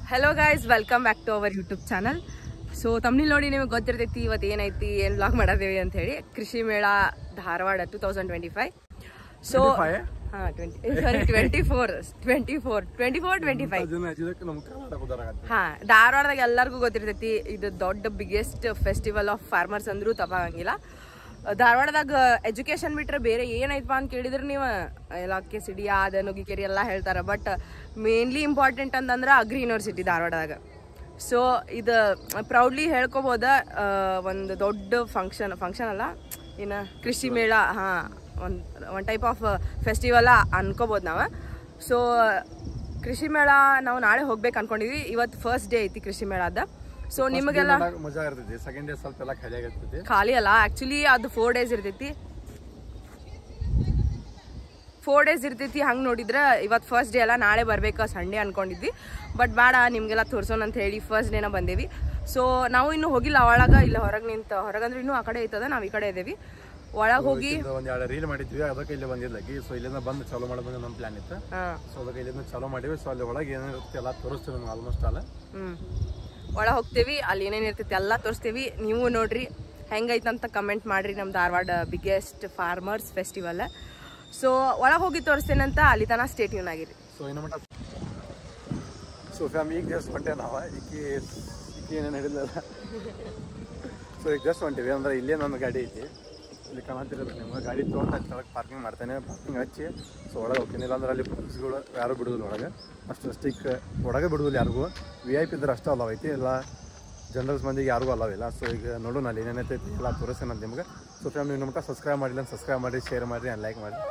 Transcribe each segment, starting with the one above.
Hello guys welcome back to our YouTube channel so ತಮ್ಮನಿಲ್ ನೋಡಿ ನಿಮಗೆ ಗೊತ್ತಿರ್ತೈತಿ ಇವತ್ತು ಏನೈತಿ ಏನು ಬ್ಲಾಗ್ ಮಾಡದೇವಿ ಅಂತ ಹೇಳಿ Krishi Mela Dharwad two thousand twenty five so ಹಾಂ twenty sorry twenty four twenty four twenty four twenty five ಹಾ ಧಾರವಾಡದಾಗ ಎಲ್ಲರಿಗೂ ಗೊತ್ತಿರ್ತೈತಿ ಇದು ದೊಡ್ಡ ಬಿಗ್ಗೆಸ್ಟ್ ಫೆಸ್ಟಿವಲ್ ಆಫ್ ಫಾರ್ಮರ್ಸ್ ಅಂದ್ರೂ ತಪ್ಪಾಗಂಗಿಲ್ಲ ಧಾರವಾಡದಾಗ ಎಜುಕೇಶನ್ ಬಿಟ್ರೆ ಬೇರೆ ಏನೈತಪ್ಪ ಅಂತ ಕೇಳಿದ್ರೆ ನೀವು ಎಲ್ಲ ಕೆ ಸಿ ಡಿ ಅದ ನುಗ್ಗಿಕೆರಿ ಎಲ್ಲ ಹೇಳ್ತಾರೆ ಬಟ್ ಮೇನ್ಲಿ ಇಂಪಾರ್ಟೆಂಟ್ ಅಂತಂದ್ರೆ ಅಗ್ರಿ ಯೂನಿವರ್ಸಿಟಿ ಧಾರವಾಡದಾಗ ಸೊ ಇದು ಪ್ರೌಡ್ಲಿ ಹೇಳ್ಕೊಬೋದ ಒಂದು ದೊಡ್ಡ ಫಂಕ್ಷನ್ ಫಂಕ್ಷನ್ ಅಲ್ಲ ಏನು ಕೃಷಿ ಮೇಳ ಹಾಂ ಒಂದು ಒಂದು ಟೈಪ್ ಆಫ್ ಫೆಸ್ಟಿವಲ್ ಅನ್ಕೋಬೋದು ನಾವು ಸೊ ಕೃಷಿ ಮೇಳ ನಾವು ನಾಳೆ ಹೋಗ್ಬೇಕು ಅನ್ಕೊಂಡಿದ್ವಿ ಇವತ್ತು ಫಸ್ಟ್ ಡೇ ಐತಿ ಕೃಷಿ ಮೇಳದ ಸೊ ನಿಮಗೆಲ್ಲ ಮಜಾ ಇರ್ತೈತಿ ಸೆಕೆಂಡ್ ಡೇ ಸ್ವಲ್ಪ ಎಲ್ಲ ಖಾಲಿ ಆಗಿರ್ತೈತಿ ಖಾಲಿ ಅಲ್ಲ ಆಕ್ಚುಲಿ ಅದು ಫೋರ್ ಡೇಸ್ ಇರ್ತೈತಿ ಫೋರ್ ಡೇಸ್ ಇರ್ತೈತಿ ಹಂಗೆ ನೋಡಿದ್ರೆ ಇವತ್ತು ಫಸ್ಟ್ ಡೇ ಅಲ್ಲ ನಾಳೆ ಬರ್ಬೇಕು ಸಂಡೇ ಅನ್ಕೊಂಡಿದ್ವಿ ಬಟ್ ಬೇಡ ನಿಮಗೆಲ್ಲ ತೋರ್ಸೋಣ ಅಂತ ಹೇಳಿ ಫಸ್ಟ್ ಡೇನ ಬಂದೇವಿ ಸೊ ನಾವು ಇನ್ನೂ ಹೋಗಿಲ್ಲ ಒಳಗೆ ಇಲ್ಲ ಹೊರಗೆ ನಿಂತ ಹೊರಗಂದ್ರೆ ಇನ್ನೂ ಆ ಕಡೆ ಐತದ ನಾವು ಈ ಕಡೆ ಇದೇವಿ ಒಳಗೆ ಹೋಗಿ ಇದು ಒಂದ್ ಎರಡು ರೀಲ್ ಮಾಡಿದ್ವಿ ಅದಕ್ಕೆ ಇಲ್ಲಿ ಬಂದಿದ್ಲಾಗಿ ಸೊ ಇಲ್ಲಿಂದ ಬಂದು ಚಾಲೂ ಮಾಡೋದು ನಮ್ಮ ಪ್ಲಾನ್ ಇತ್ತು ಹಾಂ ಸೊ ಅದಕ್ಕೆ ಇಲ್ಲಿಂದ ಚಾಲೂ ಮಾಡಿವಿ ಸೊ ಅಲ್ಲಿ ಒಳಗೆ ಏನಿರುತ್ತೆ ಎಲ್ಲ ತೋರಿಸ್ತೀವಿ ನಮ್ಗೆ ಆಲ್ಮೋಸ್ಟ್ ಅಲ್ಲ ಹ್ಞೂ ಒಳಗೆ ಹೋಗ್ತೇವಿ ಅಲ್ಲಿ ಏನೇನು ಇರ್ತೈತಿ ಎಲ್ಲ ತೋರಿಸ್ತೀವಿ ನೀವು ನೋಡ್ರಿ ಹೆಂಗೈತಂತ ಕಮೆಂಟ್ ಮಾಡ್ರಿ ನಮ್ಮ Dharwad biggest farmers festival so ಒಳಗೆ ಹೋಗಿ ತೋರಿಸ್ತೇನಂತ ಅಲ್ಲಿ ತನಕ ಸ್ಟೇಟ್ ಯೂನ್ ಆಗಿರಿ ಸೊ ಇನ್ನು ಮಟ್ಟ ಸೊ ಫ್ಯಾಮ್ ಈಗ ಜಸ್ಟ್ ಹೊಂಟೆ ನಾವು ಈಕಿ ಈಕಿ ಏನೇನು ಹಿಡಿದಲ್ಲ ಸೊ ಈಗ ಜಸ್ಟ್ ಹೊಂಟಿವಿ ಅಂದ್ರೆ ಇಲ್ಲೇ ನನ್ನ ಗಾಡಿ ಐತಿ ಇಲ್ಲಿ ಕಾಣತ್ತಿರೋದು ನಿಮ್ಗೆ ಗಾಡಿ ತೊಗೊಂಡು ಅಲ್ಲಿ ಕೆಳಗೆ ಪಾರ್ಕಿಂಗ್ ಮಾಡ್ತೇನೆ ಪಾರ್ಕಿಂಗ್ ಹಚ್ಚಿ ಸೊ ಒಳಗೆ ಹೋಗ್ತೀನಿ ಇಲ್ಲಾಂದ್ರೆ ಅಲ್ಲಿ ಪೊಲೀಸ್ಗಳು ಯಾರು ಬಿಡೋದಿಲ್ಲ ಒಳಗೆ ಅಷ್ಟು ಸ್ಟಿಕ್ ಒಳಗೆ ಬಿಡೋದಿಲ್ಲ ಯಾರಿಗೂ ವಿ ಐ ಪಿ ಇದ್ರೆ ಅಷ್ಟೇ ಅಲಾವ್ ಐತಿ ಇಲ್ಲ ಜನರಲ್ಸ್ ಮಂದಿಗೆ ಯಾರಿಗೂ ಅಲಾವಿಲ್ಲ ಸೊ ಈಗ ನೋಡೋಣ ಅಲ್ಲಿ ಏನೇನೈತಿ ಎಲ್ಲ ತೋರಿಸ್ತೇನೆ ನಿಮ್ಗೆ ಸೊ ಫ್ಯಾಮ್ ನೀವು ನಮ್ಮ ಸಬ್ಸ್ಕ್ರೈಬ್ ಮಾಡಿಲ್ಲ ಸಬ್ಸ್ಕ್ರೈಬ್ ಮಾಡಿ ಶೇರ್ ಮಾಡಿರಿ ಆ್ಯಂಡ್ ಲೈಕ್ ಮಾಡಿ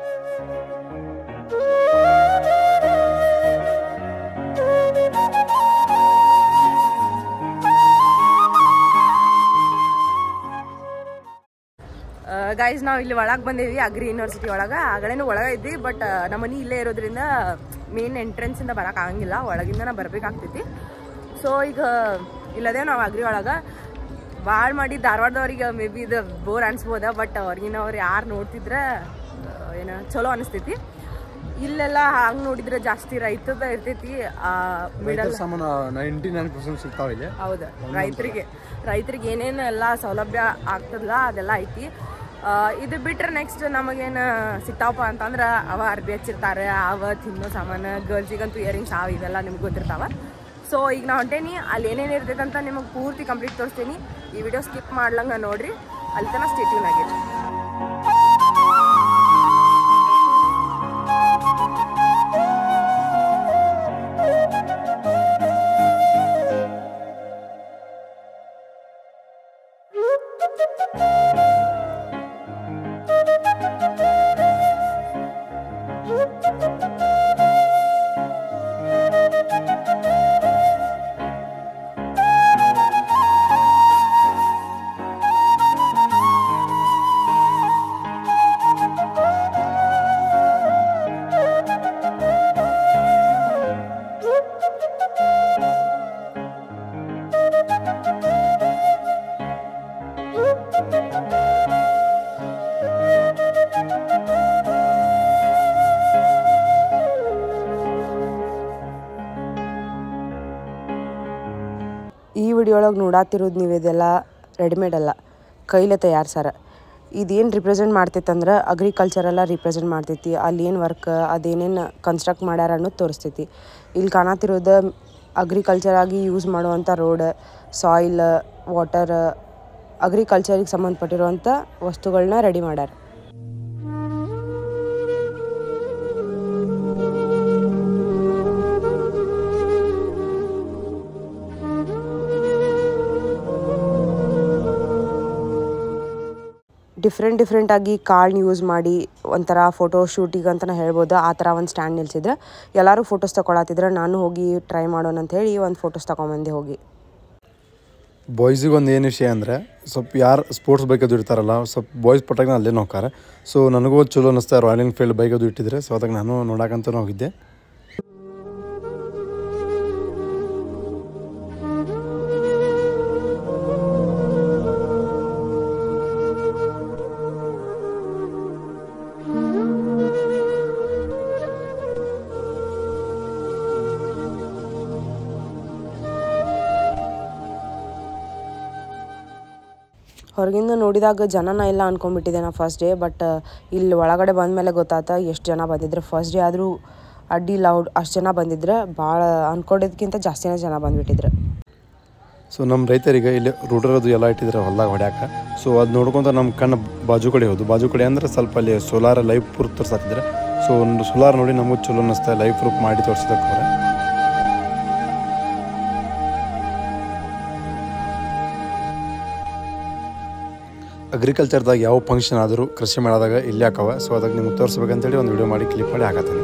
ಗೈಸ್ ನಾವು ಇಲ್ಲಿ ಒಳಗೆ ಬಂದೇವಿ ಅಗ್ರಿ ಯೂನಿವರ್ಸಿಟಿ ಒಳಗೆ ಆಗಲೇನು ಒಳಗೆ ಇದ್ವಿ ಬಟ್ ನಮ್ಮ ಮನೆ ಇಲ್ಲೇ ಇರೋದ್ರಿಂದ ಮೇನ್ ಎಂಟ್ರೆನ್ಸಿಂದ ಬರೋಕೆ ಆಗಂಗಿಲ್ಲ ಒಳಗಿಂದ ಬರಬೇಕಾಗ್ತೈತಿ ಸೊ ಈಗ ಇಲ್ಲದೇ ನಾವು ಅಗ್ರಿ ಒಳಗೆ ಭಾಳ ಮಾಡಿ ಧಾರವಾಡದವ್ರಿಗೆ ಮೇ ಬಿ ಇದು ಬೋರ್ ಅನ್ಸ್ಬೋದ ಬಟ್ ಅವ್ರಿಗಿನವ್ರು ಯಾರು ನೋಡ್ತಿದ್ರೆ ಏನು ಚಲೋ ಅನಿಸ್ತೈತಿ ಇಲ್ಲೆಲ್ಲ ಹಂಗೆ ನೋಡಿದ್ರೆ ಜಾಸ್ತಿ ರೈತದ ಇರ್ತೈತಿ ಮಿಡಲ್ ರೈತರ ಸಾಮಾನು ನೈಂಟಿ ನೈನ್ ಪರ್ಸೆಂಟ್ ಸಿಗ್ತಾವೆ ಇಲ್ಲಿ ಹೌದು ರೈತರಿಗೆ ರೈತರಿಗೆ ಏನೇನು ಎಲ್ಲ ಸೌಲಭ್ಯ ಆಗ್ತದಲ್ಲ ಅದೆಲ್ಲ ಐತಿ ಆ, ಇದು ಬಿಟ್ರೆ ನೆಕ್ಸ್ಟ್ ನಮಗೇನು ಸಿಗ್ತಾವಪ್ಪ ಅಂತಂದ್ರೆ ಅವ ಅರ್ಬಿ ಹಚ್ಚಿರ್ತಾರೆ ಅವ ತಿನ್ನೋ ಸಾಮಾನು ಗರ್ಲ್ಸಿಗಂತೂ ಇಯರಿಂಗ್ಸ್ ಅವ ಇವೆಲ್ಲ ನಿಮ್ಗೆ ಗೊತ್ತಿರ್ತಾವ ಸೊ ಈಗ ನಾ ಹೊಂಟೇನಿ ಅಲ್ಲಿ ಏನೇನು ಇರ್ತೈತೆ ಅಂತ ನಿಮಗೆ ಪೂರ್ತಿ ಕಂಪ್ಲೀಟ್ ತೋರಿಸ್ತೀನಿ ಈ ವಿಡಿಯೋ ಸ್ಕಿಪ್ ಮಾಡ್ಲಂಗ ನೋಡ್ರಿ ಅಲ್ಲಿ ತನಕ ಸ್ಟೇಟ್ಯೂನ್ ಆಗಿರಿ ಈ ವಿಡಿಯೋ ಒಳಗೆ ನೋಡಾತಿರೋದು ನೀವು ಇದೆಲ್ಲ ರೆಡಿಮೇಡ್ ಅಲ್ಲ ಕೈಲೇ ತಯಾರ್ಸಾರ ಇದೇನು ರಿಪ್ರೆಸೆಂಟ್ ಮಾಡ್ತೈತಂದ್ರೆ ಅಗ್ರಿಕಲ್ಚರ್ ಎಲ್ಲ ರಿಪ್ರೆಸೆಂಟ್ ಮಾಡ್ತೈತಿ ಅಲ್ಲಿ ಏನು ವರ್ಕ್ ಅದೇನೇನು ಕನ್ಸ್ಟ್ರಕ್ಟ್ ಮಾಡ್ಯಾರ ಅನ್ನೋದು ತೋರಿಸ್ತೈತಿ ಇಲ್ಲಿ ಕಾಣತಿರೋದು ಅಗ್ರಿಕಲ್ಚರ್ ಆಗಿ ಯೂಸ್ ಮಾಡುವಂಥ ರೋಡ್ ಸಾಯಿಲ್ ವಾಟರ್ ಅಗ್ರಿಕಲ್ಚರಿಗೆ ಸಂಬಂಧಪಟ್ಟಿರುವಂಥ ವಸ್ತುಗಳನ್ನ ರೆಡಿ ಮಾಡ್ಯಾರ ಡಿಫ್ರೆಂಟ್ ಡಿಫ್ರೆಂಟಾಗಿ ಕಾಳನ್ನ ಯೂಸ್ ಮಾಡಿ ಒಂಥರ ಫೋಟೋ ಶೂಟಿಗೆ ಅಂತಲೇ ಹೇಳ್ಬೋದು ಆ ಥರ ಒಂದು ಸ್ಟ್ಯಾಂಡ್ ನಿಲ್ಸಿದ್ರೆ ಎಲ್ಲರೂ ಫೋಟೋಸ್ ತೊಗೊಳತ್ತಿದ್ರೆ ನಾನು ಹೋಗಿ ಟ್ರೈ ಮಾಡೋಣ ಅಂತ ಹೇಳಿ ಒಂದು ಫೋಟೋಸ್ ತೊಗೊಂಬಂದೆ ಹೋಗಿ ಬಾಯ್ಸಿಗೆ ಒಂದು ಏನು ವಿಷಯ ಅಂದರೆ ಸ್ವಲ್ಪ ಯಾರು ಸ್ಪೋರ್ಟ್ಸ್ ಬೈಕ್ ಅದು ಇರ್ತಾರಲ್ಲ ಸ್ವಲ್ಪ ಬಾಯ್ಸ್ ಪಟ್ಟಾಗ ಅಲ್ಲೇ ಹೋಗ್ತಾರೆ ಸೊ ನನಗೂ ಚಲೋ ಅನ್ನಿಸ್ತಾ ರಾಯಲ್ ಎನ್ಫೀಲ್ಡ್ ಬೈಕ್ ಅದು ಇಟ್ಟಿದ್ರೆ ಸೊ ಅದಾಗ ನಾನು ನೋಡಕ್ಕಂತ ಹೋಗಿದ್ದೆ ಹೊರಗಿಂದ ನೋಡಿದಾಗ ಜನನ ಇಲ್ಲ ಅಂದ್ಕೊಂಡ್ಬಿಟ್ಟಿದ್ದೆ ನಾ ಫಸ್ಟ್ ಡೇ ಬಟ್ ಇಲ್ಲಿ ಒಳಗಡೆ ಬಂದಮೇಲೆ ಗೊತ್ತಾತ ಎಷ್ಟು ಜನ ಬಂದಿದ್ರು ಫಸ್ಟ್ ಡೇ ಆದರೂ ಅಡ್ಡಿ ಲೌಡ್ ಅಷ್ಟು ಜನ ಬಂದಿದ್ರೆ ಭಾಳ ಅಂದ್ಕೊಂಡಿದ್ದಕ್ಕಿಂತ ಜಾಸ್ತಿನೇ ಜನ ಬಂದುಬಿಟ್ಟಿದ್ರು ಸೊ ನಮ್ಮ ರೈತರಿಗೆ ಇಲ್ಲಿ ರೂಟರ್ ಅದು ಎಲ್ಲ ಇಟ್ಟಿದ್ರೆ ಹೊಲ್ದಾಗ ಹೊಡ್ಯಾಕ ಸೊ ಅದು ನೋಡ್ಕೊಂತ ನಮ್ಮ ಕಣ್ಣು ಬಾಜು ಕಡೆ ಹೋದು ಬಾಜು ಕಡೆ ಅಂದ್ರೆ ಸ್ವಲ್ಪ ಅಲ್ಲಿ ಸೋಲಾರ್ ಲೈವ್ ಪ್ರೂಫ್ ತೋರ್ಸಾತಿದ್ರೆ ಸೊ ಒಂದು ಸೋಲಾರ್ ನೋಡಿ ನಮಗೂ ಚಲೋ ಅನ್ನಿಸ್ತಾ ಲೈವ್ ಪ್ರೂಫ್ ಮಾಡಿ ತೋರ್ಸೋದಕ್ಕೆ ಅವ್ರೆ ಅಗ್ರಿಕಲ್ಚರ್ದಾಗ ಯಾವ ಫಂಕ್ಷನ್ ಆದರೂ ಕೃಷಿ ಮೇಳದಾಗ ಇಲ್ಲೇ ಹಾಕವ ಸೊ ಅದಕ್ಕೆ ನಿಮ್ಗೆ ತೋರಿಸ್ಬೇಕಂತೇಳಿ ಒಂದು ವಿಡಿಯೋ ಮಾಡಿ ಕ್ಲಿಪ್ ಮಾಡಿ ಹಾಕತ್ತೀನಿ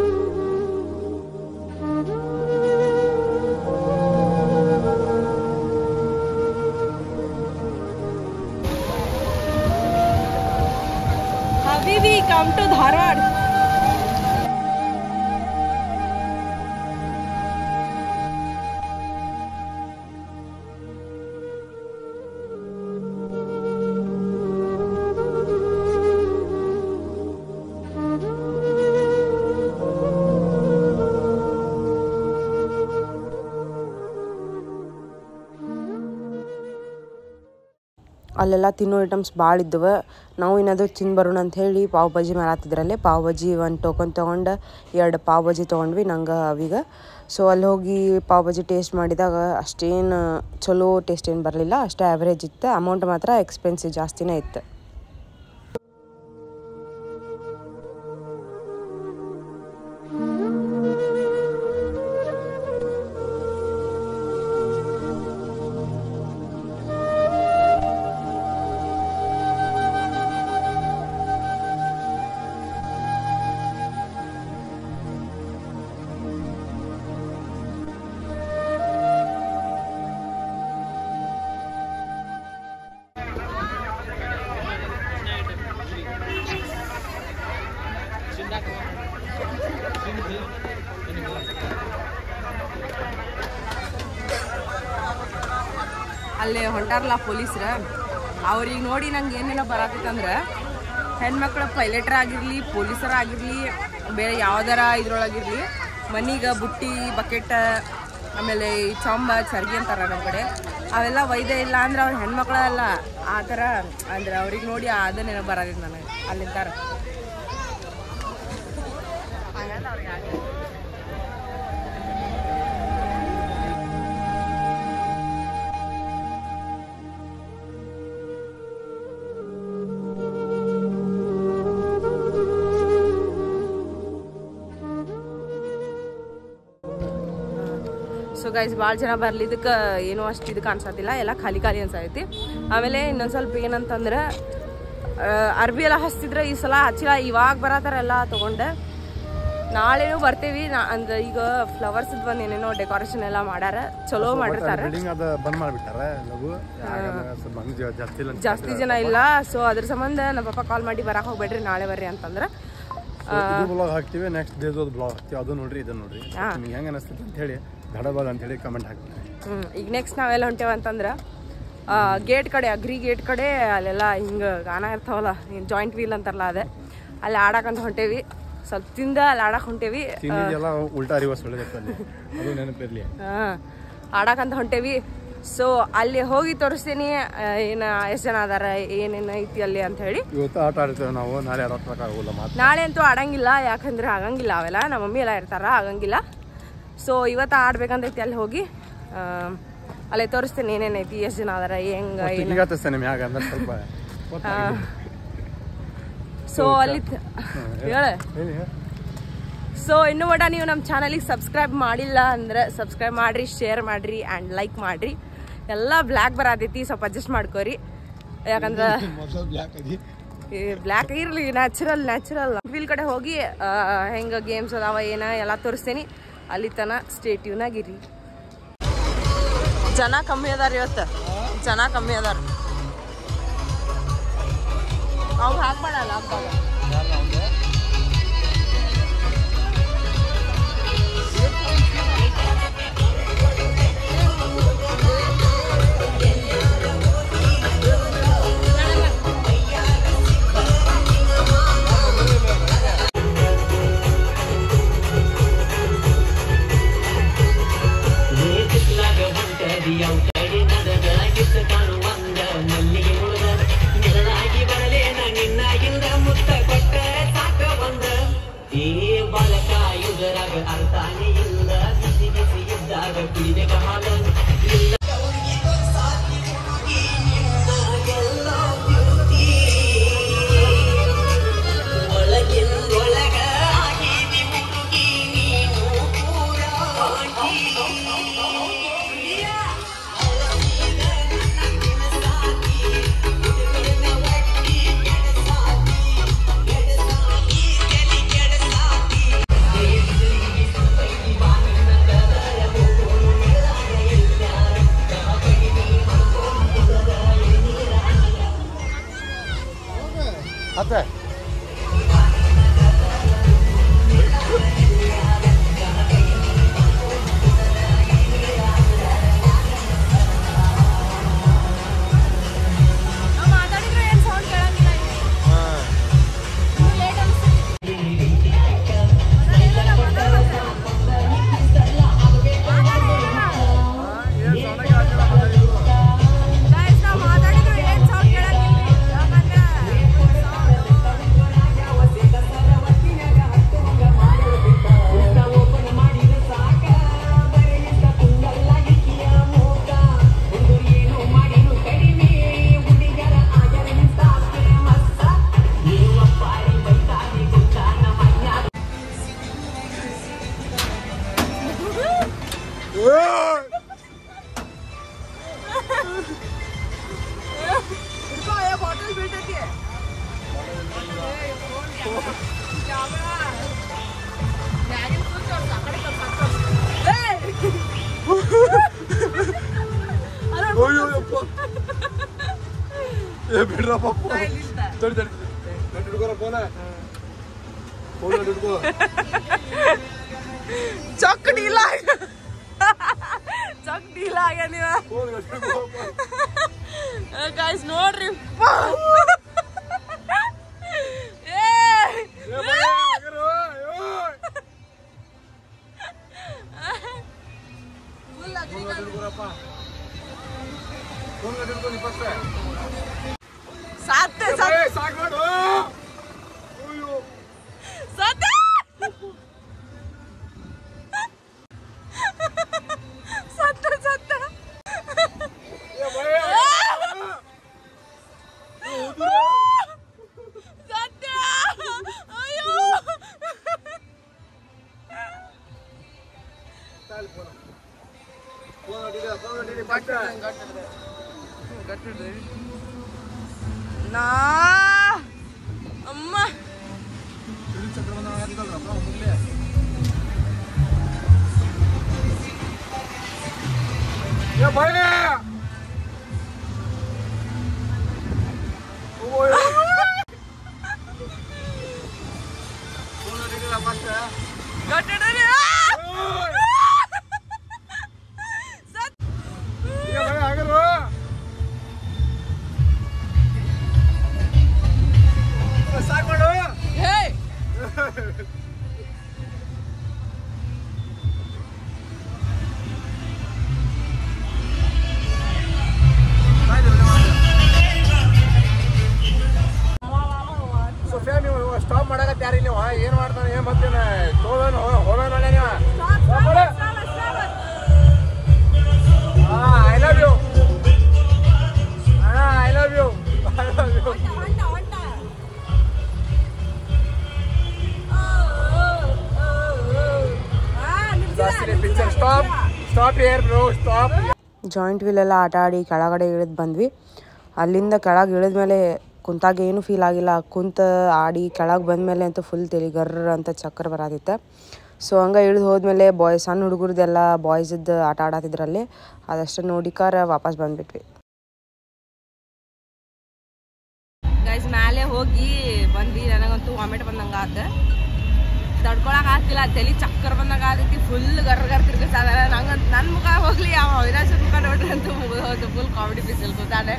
ಹಬೀಬಿ ಕಮ್ ಟು ಧಾರವಾಡ ಅಲ್ಲೆಲ್ಲ ತಿನ್ನೋ ಐಟಮ್ಸ್ ಭಾಳ ಇದ್ದವು ನಾವು ಏನಾದರೂ ತಿಂದು ಬರೋಣ ಅಂತ ಹೇಳಿ ಪಾವ್ ಭಾಜಿ ಮಾರಾತಿದ್ರಲ್ಲಿ ಪಾವ್ ಭಾಜಿ ಒಂದು ಟೋಕನ್ ತೊಗೊಂಡು ಎರಡು ಪಾವ್ ಭಾಜಿ ತೊಗೊಂಡ್ವಿ ನಂಗೆ ಅವೀಗ ಸೊ ಅಲ್ಲಿ ಹೋಗಿ ಪಾವ್ ಭಾಜಿ ಟೇಸ್ಟ್ ಮಾಡಿದಾಗ ಅಷ್ಟೇನು ಚಲೋ ಟೇಸ್ಟ್ ಏನು ಬರಲಿಲ್ಲ ಅಷ್ಟೇ ಆ್ಯಾವ್ರೇಜ್ ಇತ್ತು ಅಮೌಂಟ್ ಮಾತ್ರ ಎಕ್ಸ್ಪೆನ್ಸಿವ್ ಜಾಸ್ತಿನೇ ಇತ್ತು ಅಲ್ಲಿ ಹೊಂಟಾರಲ್ಲ ಪೊಲೀಸ್ರ ಅವ್ರಿಗೆ ನೋಡಿ ನಂಗೆ ಏನೇನೋ ಬರತ್ತಂದ್ರೆ ಹೆಣ್ಮಕ್ಳ ಪೈಲಟ್ರ್ ಆಗಿರಲಿ ಪೊಲೀಸರ ಆಗಿರಲಿ ಬೇರೆ ಯಾವ್ದಾರ ಇದ್ರೊಳಗಿರಲಿ ಮನಿಗೆ ಬುಟ್ಟಿ ಬಕೆಟ್ ಆಮೇಲೆ ಈ ಚೊಂಬ ಚರ್ಗಿ ಅಂತಾರ ನಮ್ಮ ಕಡೆ ಅವೆಲ್ಲ ವೈದ್ಯ ಇಲ್ಲ ಅಂದ್ರೆ ಅವ್ರ ಹೆಣ್ಮಕ್ಳಲ್ಲ ಆ ಥರ ಅಂದ್ರೆ ಅವ್ರಿಗೆ ನೋಡಿ ಅದನ್ನೇನೋ ಬರೋದಿಲ್ಲ ನನಗೆ ಅಲ್ಲಿಂತಾರ ಸೊ ಗೈಸ್ ಭಾಳ ಜನ ಬರ್ಲಿದ್ದಕ್ಕೆ ಏನೂ ಅಷ್ಟು ಇದಕ್ಕೆ ಅನ್ಸತ್ತಿಲ್ಲ ಎಲ್ಲ ಖಾಲಿ ಖಾಲಿ ಅನ್ಸತೈತಿ ಆಮೇಲೆ ಇನ್ನೊಂದು ಸ್ವಲ್ಪ ಏನಂತಂದ್ರೆ ಆ, ಅರ್ಬಿ ಎಲ್ಲ ಹಚ್ತಿದ್ರೆ ಈ ಸಲ ಹಚ್ಚಿಲ್ಲ ಇವಾಗ ಬರತ್ತಾರ ಎಲ್ಲ ತೊಗೊಂಡೆ ನಾಳೆನೂ ಬರ್ತೀವಿ ನಾ ಅಂದ್ರೆ ಈಗ ಫ್ಲವರ್ಸ್ ಬಂದು ಏನೇನೋ ಡೆಕೋರೇಷನ್ ಎಲ್ಲ ಮಾಡ್ಯಾರ ಚಲೋ ಮಾಡಿರ್ತಾರೆ ಬಿಲ್ಡಿಂಗ್ ಅದು ಬಂದ್ ಮಾಡಿಬಿಟ್ಟಾರ ಲಘು ಯಾಕಂದ್ರೆ ಸ್ವಲ್ಪ ಮಂದಿ ಜಾ- ಜಾಸ್ತಿ ಇಲ್ಲ ಅಂತ ಜಾಸ್ತಿ ಜನ ಇಲ್ಲ ಸೊ ಅದ್ರ ಸಂಬಂಧ ನಮ್ಮ ಪಪ್ಪ ಕಾಲ್ ಮಾಡಿ ಬರಕ್ಕೆ ಹೋಗ್ಬೇಡ್ರಿ ನಾಳೆ ಬರ್ರಿ ಅಂತಂದ್ರೆ So, ಇದು ಬ್ಲಾಗ್ ಹಾಕ್ತಿವಿ ನೆಕ್ಸ್ಟ್ ಡೇಸ್ ಬ್ಲಾಗ್ ಹಾಕ್ತಿವಿ ಅದು ನೋಡ್ರಿ ಇದನ್ನ ನೋಡ್ರಿ ನಿಮ್ಗೆ ಹೆಂಗೆ ಅನಿಸ್ತೈತೆ ಅಂತ ಹೇಳಿ ಧಡಬಲ್ ಅಂತ ಹೇಳಿ ಕಮೆಂಟ್ ಹಾಕ್ಬಿಡ್ರಿ ಹ್ಮ್ ಈಗ ನೆಕ್ಸ್ಟ್ ನಾವೆಲ್ಲ ಹೊಂಟೇವ ಅಂತಂದ್ರೆ ಗೇಟ್ ಕಡೆ ಅಗ್ರಿ ಗೇಟ್ ಕಡೆ ಅಲ್ಲೆಲ್ಲ ಹಿಂಗೆ ಗಾನ ಇರ್ತಾವಲ್ಲ ಜಾಯಿಂಟ್ ವೀಲ್ ಅಂತಾರಲ್ಲ ಅದೇ ಅಲ್ಲಿ ಆಡಕ್ಕಂತ ಹೊಂಟೇವಿ ಸ್ವಲ್ಪ ತಿಂದ ಅಲ್ಲಿ ಆಡಕ್ಕೆ ಹೊಂಟೇವಿ ತಿಂದಿದ್ದೆಲ್ಲ ಉಲ್ಟಾ ರಿವರ್ಸ್ ಒಳ್ಳೆದೈತೆ ಅಲ್ಲಿ ಅದು ನೆನಪಿರ್ಲಿ ಹಾಂ ಆಡಕ್ಕಂತ ಹೊಂಟೇವಿ ಸೊ ಅಲ್ಲಿ ಹೋಗಿ ತೋರಿಸ್ತೀನಿ ಏನು ಎಷ್ಟು ಜನ ಅದಾರ ಏನೇನು ಐತಿ ಅಲ್ಲಿ ಅಂತ ಹೇಳಿ ಇವತ್ತು ಆಟ ಆಡ್ತೇವೆ ನಾವು ನಾಳೆ ಆಡೋಕೆ ಆಗೋಲ್ಲ ಮಾತು ನಾಳೆ ಅಂತೂ ಆಡಂಗಿಲ್ಲ ಯಾಕಂದ್ರೆ ಆಗಂಗಿಲ್ಲ ಅವೆಲ್ಲ ನಮ್ಮ ಮಮ್ಮಿ ಎಲ್ಲ ಇರ್ತಾರ ಆಗಂಗಿಲ್ಲ ಸೊ ಇವತ್ತು ಆಡ್ಬೇಕಂತೈತಿ ಅಲ್ಲಿ ಹೋಗಿ ಆ, ಅಲ್ಲೇ ತೋರಿಸ್ತೀನಿ ಏನೇನೈತಿ ಎಷ್ಟು ಜನ ಅದಾರ ಹೆಂಗ ಏನು ಈಗ ಆತಸ್ತೆ ನಿಮ್ಗೆ ಯಾಕೆ ಅಂದ್ರೆ ಸ್ವಲ್ಪ ಗೊತ್ತಾಗಿದೆ. ಸೊ ಅಲ್ಲಿ ತ- ಹೇಳ ಹೇಳಿ ಹೇಳಿ. ಸೊ ಇನ್ನೂ ಒಡ ನೀವು ನಮ್ಮ ಚಾನಲಿಗೆ ಸಬ್ಸ್ಕ್ರೈಬ್ ಮಾಡಿಲ್ಲ ಅಂದ್ರೆ ಸಬ್ಸ್ಕ್ರೈಬ್ ಮಾಡ್ರಿ ಶೇರ್ ಮಾಡ್ರಿ ಆ್ಯಂಡ್ ಲೈಕ್ ಮಾಡ್ರಿ ಎಲ್ಲ ಬ್ಲ್ಯಾಕ್ ಬರತೈತಿ ಸ್ವಲ್ಪ ಅಡ್ಜಸ್ಟ್ ಮಾಡ್ಕೋರಿ ಯಾಕಂದ್ರೆ ಬ್ಲ್ಯಾಕ್ ಇರಲಿ ನ್ಯಾಚುರಲ್ ನ್ಯಾಚುರಲ್ ವೀಲ್ ಕಡೆ ಹೋಗಿ ಆ, ಹೆಂಗ ಗೇಮ್ಸ್ ಅದಾವ ಏನ ಎಲ್ಲ ತೋರಿಸ್ತೀನಿ ಅಲ್ಲಿ ತನ ಸ್ಟೇಟ್ಯೂನಾಗಿರಿ ಜನ ಕಮ್ಮಿ ಅದಾರ ಇವತ್ತು ಜನ ಕಮ್ಮಿ ಅದಾರ ಅವ್ರು ಹಾಕ್ಬೇಡಲ್ಲ ಹಬ್ಬ ಲೇಖಲಾಗ ಹೊಂಟದಿಯವು ಕಡೆ ನದ ಬೆಳಗಿಸ ಕಾಣುವಂದ ಮಲ್ಲಿಗೆ ಮುಳುಗ ಅತ್ತೆ ನಾವು ಮಾತಾಡಿದ್ರೆ ಏನು ಸೌಂಡ್ ಕೇಳಂಗಿಲ್ಲ ಲೇಟ್ ನಾವು ಮಾತಾಡಿದ್ರೆ ಏನು ಸೌಂಡ್ ಕೇಳಂಗಿಲ್ಲ ಯಾಕಂದ್ರೆ ಹಿಡ್ಕೋ ಏ ಬಾಟಲ್ ಬೀಳ್ತೈತಿ ಕ್ಯಾಮ್ರಾ ಮ್ಯಾಗಿನ ಕೂತು ಅವ್ರ್ದು ಆ ಕಡೆ ಕರ್ಕೊಂಡ್ ಹೋಗ್ತಾರೆ. ಏಯ್! ಏ ಬಿಡ್ರಪ್ಪ ನಾ ಇಲ್ಲಿಂದ. ತಡಿ ತಡಿ ತಡಿ ಹಿಡ್ಕೊರ ಫೋನ ಫೋನ್ ಹಿಡ್ಕೋ ಚೊಕ್ ಡೀಲ್ ಆಗ ಚೊಕ್ ಡೀಲ್ ಆಗ ನೀವ ಫೋನ್ ಹಿಡ್ಕೋ ಗಾಯ್ಸ್ ನೋಡ್ರಿ ಏ ಏ ಭಯ ಆಗರು ಓಯ್ ಫುಲ್ ಅಗ್ರಿ ಫೋನ್ ಹಿಡ್ಕೊರಪ್ಪ ಫೋನ್ ಹಿಡ್ಕೊ ನೀ ಫಸ್ಟ್ ಸಾತ್ತೆ ಸಾತ್ತೆ ಏ ಸಾಕು ಮಾಡು ಅಯ್ಯೋ ಸಾತ್ತೆ ಸತ್ತ ಸತ್ತ ಏ ಭಯ ಸತ್ಯ ಅಯ್ಯೋ ತಾಳಿ ಫೋನ್ ಫೋನ್ ಹಿಡಿದ ಫೋನ್ ಹಿಡಿದ ಫಸ್ಟ್ ನಾ ಅಮ್ಮ ಚಕ್ರವನ್ನ ಆಗಿದ್ದಲ್ಲ ಮುಂದೆ ಏ ಭಯ ಓಯ್ ಫೋನ್ ಹಿಡಿದ ಫಸ್ಟ್ ಗಟ್ಟಿಡ್ರಿ. ಓಯ್ ಸತ್ ಏ ಭಯ ಆಗರು ಸಾಕು ಮಾಡು ಹೇ ಸೊಫಿಯಾ ನೀವು ಸ್ಟಾಪ್ ಮಾಡಕತ್ತ ಯಾರಿ ನೀವು ಏನ್ ಮಾಡ್ತಾನೆ ಏನ್ ಮತ್ತೇನ ತೋವೇನು ಹೋವೇನು ಒಳ್ಳೆ ನೀವು I love you I love you I love you picture stop stop air bro stop joint ವೀಲೆಲ್ಲ ಆಟ ಆಡಿ ಕೆಳಗಡೆ ಇಳಿದು ಬಂದ್ವಿ ಅಲ್ಲಿಂದ ಕೆಳಗೆ ಇಳಿದ್ಮೇಲೆ ಕುಂತಾಗ ಏನು ಫೀಲ್ ಆಗಿಲ್ಲ ಕುಂತ ಆಡಿ ಕೆಳಗೆ ಬಂದಮೇಲೆ ಅಂತೂ ಫುಲ್ ತಲೆ ಗರ್ರ ಅಂತ ಚಕ್ಕರ್ ಬರತ್ತಿತ್ತು ಸೊ ಹಂಗೆ ಇಳಿದು ಹೋದ್ಮೇಲೆ ಬಾಯ್ ಸಣ್ಣ ಹುಡುಗರದೆಲ್ಲ ಬಾಯ್ಸದ್ದು ಆಟ ಆಡತ್ತಿದ್ರಲ್ಲಿ ಅದಷ್ಟು ನೋಡಿಕಾರ ವಾಪಸ್ ಬಂದ್ಬಿಟ್ವಿ ಗೈಸ್ ಮ್ಯಾಲೆ ಹೋಗಿ ಬಂದ್ವಿ ನನಗಂತೂ ವಾಮಿಟ್ ಬಂದಂಗ ಆತ ತಡ್ಕೊಳಕ್ ಆಗ್ತಿಲ್ಲ ತಲಿ ಚಕ್ಕರ್ ಬಂದಂಗ ಆದೈತಿ ಫುಲ್ ಗರ್ ಗರ್ ತಿರ್ಗಿಸ್ತಾನ ನಂಗ ನನ್ನ ಮುಖ ಹೋಗ್ಲಿ ಅವ ಅವಿನಾಶ್ ಮುಖ ನೋಡ್ರಿ ಅಂತೂ ಮುಗಿದು ಹೋಯ್ತು ಫುಲ್ ಕಾಮಿಡಿ ಪೀಸಲ್ ಕೂತಾನೆ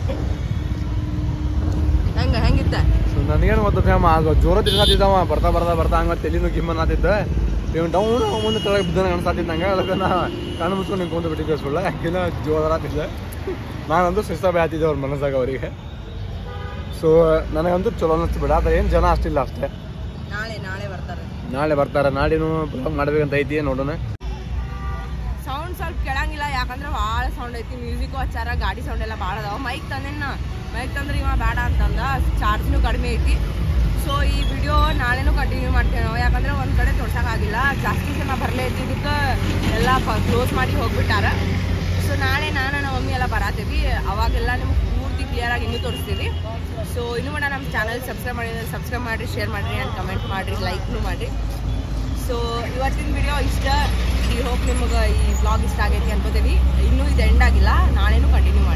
ಹೆಂಗ ಹೆಂಗಿತ್ತ ನನಗೇನು ಗೊತ್ತ ಫ್ಯಾಮ್ ಆಗ ಜೋರ ತಿರ್ಗಾತಿದ್ದವ ಬರ್ತಾ ಬರ್ತಾ ಬರ್ತಾ ಹಂಗ ತಲೆನು ಗಿಮ್ಮನ್ ಆತಿದ್ದ ಇವ್ ಡೌನ್ ಮುಂದೆ ಕೆಳಗೆ ಬಿದ್ದಾನ ಅನ್ಸಾತಿದ್ದ ನಂಗೆ ಅದಕ್ಕೆ ನಾ ಕಣ್ಣು ಮುಚ್ಕೊಂಡು ನಿಂತ್ಕೊಂಡು ಬಿಟ್ಟಿದ್ದೆ ಸುಳ್ಳ ಯಾಕಿಲ್ಲ ಜೋರ ಆತಿದ್ದೆ ನಾನಂತೂ ಶಿಸ್ತ ಬೇತಿದ್ದೆ ಅವ್ರ ಮನಸ್ಸಾಗ ಅವರಿಗೆ ಸೊ ನನಗಂತೂ ಚಲೋ ಅನ್ನಿಸ್ತು ಬಿಡ ಅದ ಏನು ಜನ ಅಷ್ಟಿಲ್ಲ ಅಷ್ಟೇ ನಾಳೆ ನಾಳೆ ಬರ್ತಾರೆ ನಾಳೆ ಬರ್ತಾರೆ ನಾಡಿನೂ ಬ್ಲಾಗ್ ಮಾಡ್ಬೇಕಂತ ಐತಿ ನೋಡೋಣ ಸೌಂಡ್ ಸ್ವಲ್ಪ ಕೇಳಂಗಿಲ್ಲ ಯಾಕಂದ್ರೆ ಭಾಳ ಸೌಂಡ್ ಐತಿ ಮ್ಯೂಸಿಕ್ಕು ಹಚ್ಚಾರ ಗಾಡಿ ಸೌಂಡ್ ಎಲ್ಲ ಭಾಳ ಅದಾವ ಮೈಕ್ ತಂದೇನ ಮೈಕ್ ತಂದ್ರೆ ಇವ ಬೇಡ ಅಂತಂದ ಚಾರ್ಜ್ನು ಕಡಿಮೆ ಐತಿ ಸೊ ಈ ವಿಡಿಯೋ ನಾಳೆನೂ ಕಂಟಿನ್ಯೂ ಮಾಡ್ತೇವೆ ನಾವು ಯಾಕಂದ್ರೆ ಒಂದು ಕಡೆ ತೋರ್ಸೋಕ್ಕಾಗಿಲ್ಲ ಜಾಸ್ತಿ ಜನ ಬರಲೇ ಇದ್ದಿದ್ದಕ್ಕೆ ಎಲ್ಲ ಕ್ಲೋಸ್ ಮಾಡಿ ಹೋಗ್ಬಿಟ್ಟಾರ ಸೊ ನಾಳೆ ನಾನು ನಮ್ಮ ಮಮ್ಮಿ ಎಲ್ಲ ಬರತ್ತೀವಿ ಅವಾಗೆಲ್ಲ ನಿಮ್ಗೆ ಪೂರ್ತಿ ಕ್ಲಿಯರ್ ಆಗಿ ಇನ್ನೂ ತೋರಿಸ್ತೀವಿ ಸೊ ಇನ್ನೂ ಕೂಡ ನಮ್ಮ ಚಾನಲ್ ಸಬ್ಸ್ಕ್ರೈಬ್ ಮಾಡಿದ್ರೆ ಸಬ್ಸ್ಕ್ರೈಬ್ ಮಾಡಿರಿ ಶೇರ್ ಮಾಡಿರಿ ಆ್ಯಂಡ್ ಕಮೆಂಟ್ ಮಾಡಿರಿ ಲೈಕ್ನು ಮಾಡಿರಿ ಸೊ ಇವತ್ತಿನ ವಿಡಿಯೋ ಇಷ್ಟ ಈ ಹೋಪ್ ನಿಮ್ಗೆ ಈ ಬ್ಲಾಗ್ ಇಷ್ಟ ಆಗೈತಿ ಅನ್ಕೋತೀವಿ ಇನ್ನೂ ಇದು ಎಂಡ್ ಆಗಿಲ್ಲ ನಾಳೆನೂ ಕಂಟಿನ್ಯೂ